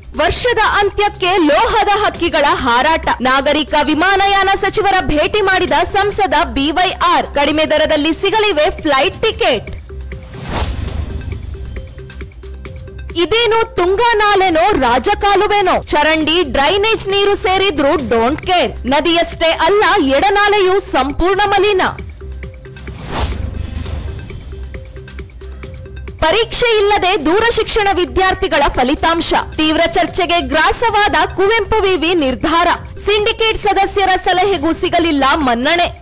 ವರ್ಷದ ಅಂತ್ಯಕ್ಕೆ ಲೋಹದ ಹಕ್ಕಿಗಳ ಹಾರಾಟ ನಾಗರಿಕ ವಿಮಾನಯಾನ ಸಚಿವರ ಭೇಟಿ ಮಾಡಿದ ಸಂಸದ ಬಿವೈಆರ್ ಕಡಿಮೆ ದರದಲ್ಲಿ ಸಿಗಲಿವೆ ಫ್ಲೈಟ್ ಟಿಕೆಟ್ ಇದೇನು ತುಂಗಾ ನಾಲೆನೋ ರಾಜಕಾಲುವೆನೋ ಚರಂಡಿ ಡ್ರೈನೇಜ್ ನೀರು ಸೇರಿದ್ರು ಡೋಂಟ್ ಕೇರ್ ನದಿಯಷ್ಟೇ ಅಲ್ಲ ಎಡನಾಲೆಯು ಸಂಪೂರ್ಣ ಮಲಿನ ಪರೀಕ್ಷೆ ಇಲ್ಲದೆ ದೂರ ಶಿಕ್ಷಣ ವಿದ್ಯಾರ್ಥಿಗಳ ಫಲಿತಾಂಶ ತೀವ್ರ ಚರ್ಚೆಗೆ ಗ್ರಾಸವಾದ ಕುವೆಂಪು ವಿವಿ ನಿರ್ಧಾರ ಸಿಂಡಿಕೇಟ್ ಸದಸ್ಯರ ಸಲಹೆಗೂ ಸಿಗಲಿಲ್ಲ ಮನ್ನಣೆ